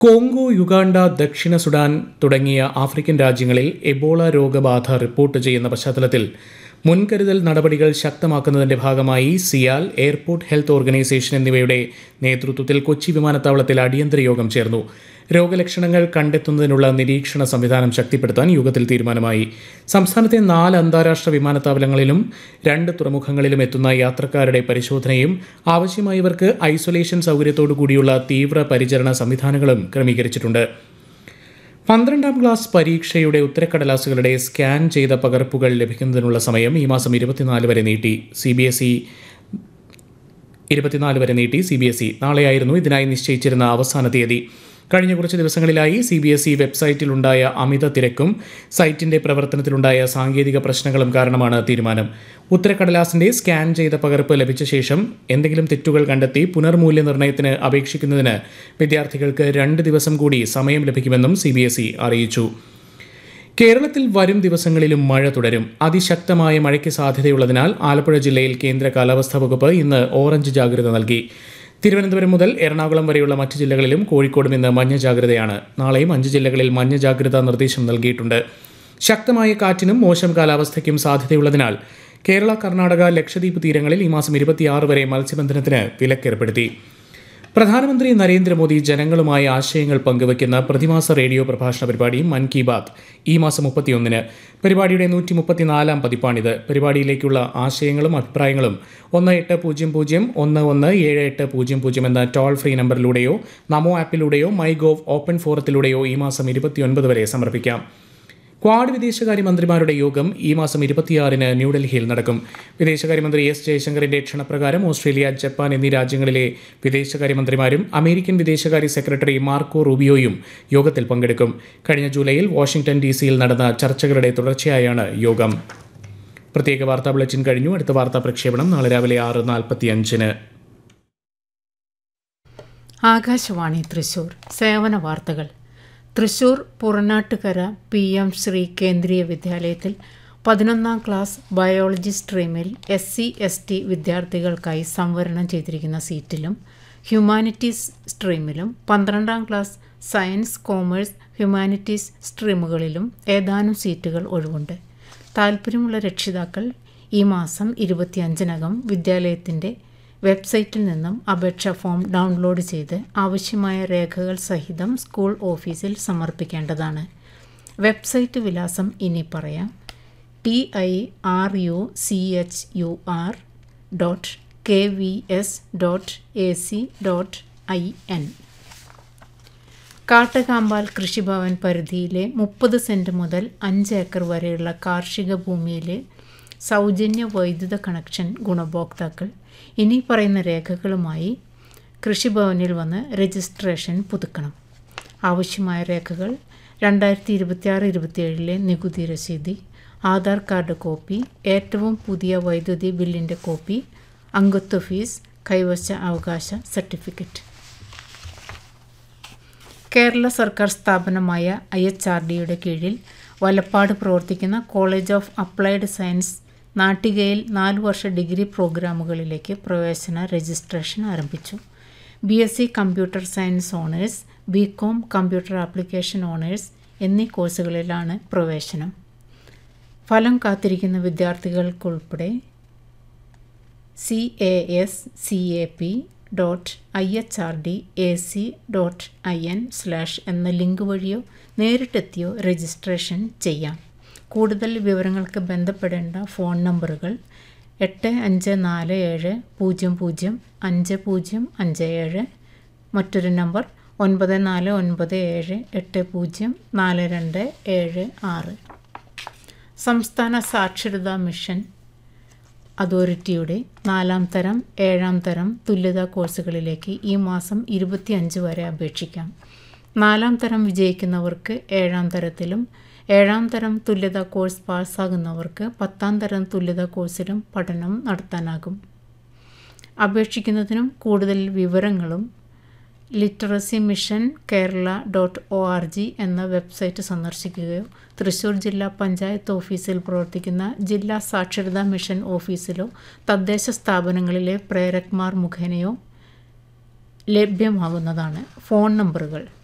Congo Uganda ദക്ഷിണ Sudan തുടങ്ങിയ African രാജ്യങ്ങളിൽ എബോള രോഗബാധ റിപ്പോർട്ട് ചെയ്യുന്ന പശ്ചാത്തലത്തിൽ മുൻകരുതൽ നടപടികൾ ശക്തമാക്കുന്നതിന്റെ ഭാഗമായി സിയാൽ എയർപോർട്ട് ഹെൽത്ത് ഓർഗനൈസേഷൻ എന്നിവയുടെ നേതൃത്വത്തിൽ കൊച്ചി വിമാനത്താവളത്തിൽ അടിയന്തര യോഗം ചേർന്നു രോഗലക്ഷണങ്ങൾ കണ്ടെത്തുന്നതിനുള്ള നിരീക്ഷണ സംവിധാനം ശക്തിപ്പെടുത്താൻ യോഗത്തിൽ തീരുമാനമായി സംസ്ഥാനത്തെ നാല് അന്താരാഷ്ട്ര വിമാനത്താവളങ്ങളിലും രണ്ട് തുറമുഖങ്ങളിലും എത്തുന്ന യാത്രക്കാരുടെ പരിശോധനയും ആവശ്യമായവർക്ക് ഐസൊലേഷൻ സൗകര്യത്തോടു കൂടിയുള്ള തീവ്ര പരിചരണ സംവിധാനങ്ങളും ക്രമീകരിച്ചിട്ടുണ്ട് പന്ത്രണ്ടാം ക്ലാസ് പരീക്ഷയുടെ ഉത്തരക്കടലാസുകളുടെ സ്കാൻ ചെയ്ത പകർപ്പുകൾ ലഭിക്കുന്നതിനുള്ള സമയം ഈ മാസം ഇരുപത്തിനാല് വരെ നീട്ടി സി ബി എസ് ഇ ഇരുപത്തിനാല് വരെ നീട്ടി സി ബി എസ് ഇ നാളെയായിരുന്നു ഇതിനായി നിശ്ചയിച്ചിരുന്ന അവസാന തീയതി കഴിഞ്ഞ കുറച്ച് ദിവസങ്ങളിലായി സി ബി എസ് ഇ വെബ്സൈറ്റിലുണ്ടായ അമിത തിരക്കും സൈറ്റിന്റെ പ്രവർത്തനത്തിലുണ്ടായ സാങ്കേതിക പ്രശ്നങ്ങളും കാരണമാണ് തീരുമാനം ഉത്തരക്കടലാസിന്റെ സ്കാൻ ചെയ്ത പകർപ്പ് ലഭിച്ച ശേഷം എന്തെങ്കിലും തെറ്റുകൾ കണ്ടെത്തി പുനർമൂല്യനിർണ്ണയത്തിന് അപേക്ഷിക്കുന്നതിന് വിദ്യാർത്ഥികൾക്ക് രണ്ട് ദിവസം കൂടി സമയം ലഭിക്കുമെന്നും സി ബി എസ് ഇ അറിയിച്ചു കേരളത്തിൽ വരും ദിവസങ്ങളിലും മഴ തുടരും അതിശക്തമായ മഴയ്ക്ക് സാധ്യതയുള്ളതിനാൽ ആലപ്പുഴ ജില്ലയിൽ കേന്ദ്ര കാലാവസ്ഥാ വകുപ്പ് ഇന്ന് ഓറഞ്ച് ജാഗ്രത നൽകി തിരുവനന്തപുരം മുതൽ എറണാകുളം വരെയുള്ള മറ്റ് ജില്ലകളിലും കോഴിക്കോടും ഇന്ന് മഞ്ഞ ജാഗ്രതയാണ് നാളെയും അഞ്ച് ജില്ലകളിൽ മഞ്ഞ ജാഗ്രതാ നിർദ്ദേശം നൽകിയിട്ടുണ്ട് ശക്തമായ കാറ്റിനും മോശം കാലാവസ്ഥയ്ക്കും സാധ്യതയുള്ളതിനാൽ കേരള കർണാടക ലക്ഷദ്വീപ് തീരങ്ങളിൽ ഈ മാസം ഇരുപത്തിയാറ് വരെ മത്സ്യബന്ധനത്തിന് വിലക്കേർപ്പെടുത്തി പ്രധാനമന്ത്രി നരേന്ദ്രമോദി ജനങ്ങളുമായി ആശയങ്ങൾ പങ്കുവയ്ക്കുന്ന പ്രതിമാസ റേഡിയോ പ്രഭാഷണ പരിപാടി മൻ കി ബാത് ഈ മാസം മുപ്പത്തിയൊന്നിന് പരിപാടിയുടെ നൂറ്റി മുപ്പത്തിനാലാം പതിപ്പാണിത് പരിപാടിയിലേക്കുള്ള ആശയങ്ങളും അഭിപ്രായങ്ങളും ഒന്ന് എട്ട് പൂജ്യം പൂജ്യം ഒന്ന് ഒന്ന് ഏഴ് എട്ട് പൂജ്യം പൂജ്യം എന്ന ടോൾ ഫ്രീ നമ്പറിലൂടെയോ നമോ ആപ്പിലൂടെയോ മൈ ഗോവ് ഓപ്പൺ ഫോറത്തിലൂടെയോ ഈ മാസം ഇരുപത്തിയൊൻപത് വരെ സമർപ്പിക്കാം ക്വാഡ് വിദേശകാര്യ മന്ത്രിമാരുടെ യോഗം ഈ മാസം ഇരുപത്തിയാറിന് ന്യൂഡൽഹിയിൽ നടക്കും വിദേശകാര്യമന്ത്രി എസ് ജയശങ്കറിന്റെ ക്ഷണപ്രകാരം ഓസ്ട്രേലിയ ജപ്പാൻ എന്നീ രാജ്യങ്ങളിലെ വിദേശകാര്യമന്ത്രിമാരും അമേരിക്കൻ വിദേശകാര്യ സെക്രട്ടറി മാർക്കോ റൂബിയോയും യോഗത്തിൽ പങ്കെടുക്കും കഴിഞ്ഞ ജൂലൈയിൽ വാഷിംഗ്ടൺ ഡി സിയിൽ നടന്ന ചർച്ചകളുടെ തുടർച്ചയായാണ് യോഗം പ്രത്യേക വാർത്താ ബുള്ളറ്റിൻ കഴിഞ്ഞു അടുത്ത വാർത്താ പ്രക്ഷേപണം നാളെ രാവിലെ ആറ് നാൽപ്പത്തി അഞ്ചിന് ആകാശവാണി തൃശൂർ സേവന വാർത്തകൾ തൃശൂർ പുറനാട്ടുകര പി എം ശ്രീ കേന്ദ്രീയ വിദ്യാലയത്തിൽ പതിനൊന്നാം ക്ലാസ് ബയോളജി സ്ട്രീമിൽ എസ് സി എസ് ടി വിദ്യാർത്ഥികൾക്കായി സംവരണം ചെയ്തിരിക്കുന്ന സീറ്റിലും ഹ്യൂമാനിറ്റീസ് സ്ട്രീമിലും പന്ത്രണ്ടാം ക്ലാസ് സയൻസ് കോമേഴ്സ് ഹ്യൂമാനിറ്റീസ് സ്ട്രീമുകളിലും ഏതാനും സീറ്റുകൾ ഒഴിവുണ്ട് താൽപ്പര്യമുള്ള രക്ഷിതാക്കൾ ഈ മാസം ഇരുപത്തിയഞ്ചിനകം വിദ്യാലയത്തിൻ്റെ വെബ്സൈറ്റിൽ നിന്നും അപേക്ഷാ ഫോം ഡൗൺലോഡ് ചെയ്ത് ആവശ്യമായ രേഖകൾ സഹിതം സ്കൂൾ ഓഫീസിൽ സമർപ്പിക്കേണ്ടതാണ് വെബ്സൈറ്റ് വിലാസം ഇനി പറയാം T I R U C H U R dot K V S dot A C dot I N Kattakampal Krishibhavan പരിധിയിലെ മുപ്പത് സെൻറ്റ് മുതൽ അഞ്ച് ഏക്കർ വരെയുള്ള കാർഷിക ഭൂമിയിലെ സൗജന്യ വൈദ്യുത കണക്ഷൻ ഗുണഭോക്താക്കൾ ഇനി പറയുന്ന രേഖകളുമായി കൃഷിഭവനിൽ വന്ന് രജിസ്ട്രേഷൻ പുതുക്കണം ആവശ്യമായ രേഖകൾ രണ്ടായിരത്തി ഇരുപത്തിയാറ് ഇരുപത്തിയേഴിലെ നികുതി രസീതി ആധാർ കാർഡ് കോപ്പി ഏറ്റവും പുതിയ വൈദ്യുതി ബില്ലിൻ്റെ കോപ്പി അംഗത്വ ഫീസ് കൈവശ അവകാശ സർട്ടിഫിക്കറ്റ് കേരള സർക്കാർ സ്ഥാപനമായ ഐ എച്ച് ആർ ഡിയുടെ കീഴിൽ വലപ്പാട് പ്രവർത്തിക്കുന്ന കോളേജ് ഓഫ് അപ്ലൈഡ് സയൻസ് നാട്ടികയിൽ നാല് വർഷ ഡിഗ്രി പ്രോഗ്രാമുകളിലേക്ക് പ്രവേശന രജിസ്ട്രേഷൻ ആരംഭിച്ചു B S C computer science honours B com computer application honours എന്നീ കോഴ്സുകളിലാണ് പ്രവേശനം ഫലം കാത്തിരിക്കുന്ന വിദ്യാർത്ഥികൾക്കുൾപ്പെടെ C A S C A P dot I H R D A C dot I N slash എന്ന ലിങ്ക് വഴിയോ നേരിട്ടെത്തിയോ രജിസ്ട്രേഷൻ ചെയ്യാം കൂടുതൽ വിവരങ്ങൾക്ക് ബന്ധപ്പെടേണ്ട ഫോൺ നമ്പറുകൾ എട്ട് അഞ്ച് നാല് ഏഴ് പൂജ്യം പൂജ്യം അഞ്ച് പൂജ്യം അഞ്ച് ഏഴ് മറ്റൊരു നമ്പർ ഒൻപത് നാല് ഒൻപത് ഏഴ് എട്ട് പൂജ്യം നാല് രണ്ട് ഏഴ് ആറ് സംസ്ഥാന സാക്ഷരതാ മിഷൻ അതോറിറ്റിയുടെ നാലാം തരം ഏഴാം തരം തുല്യതാ കോഴ്സുകളിലേക്ക് ഈ മാസം ഇരുപത്തിയഞ്ച് വരെ അപേക്ഷിക്കാം നാലാം തരം വിജയിക്കുന്നവർക്ക് ഏഴാം തരത്തിലും ഏഴാം തരം തുല്യതാ കോഴ്സ് പാസ്സാകുന്നവർക്ക് പത്താം തരം തുല്യതാ കോഴ്സിലും പഠനം നടത്താനാകും അപേക്ഷിക്കുന്നതിനും കൂടുതൽ വിവരങ്ങളും literacy mission Kerala dot O R G എന്ന വെബ്സൈറ്റ് സന്ദർശിക്കുകയോ തൃശ്ശൂർ ജില്ലാ പഞ്ചായത്ത് ഓഫീസിൽ പ്രവർത്തിക്കുന്ന ജില്ലാ സാക്ഷരതാ മിഷൻ ഓഫീസിലോ തദ്ദേശ സ്ഥാപനങ്ങളിലെ പ്രേരക്മാർ മുഖേനയോ ലഭ്യമാകുന്നതാണ് ഫോൺ നമ്പറുകൾ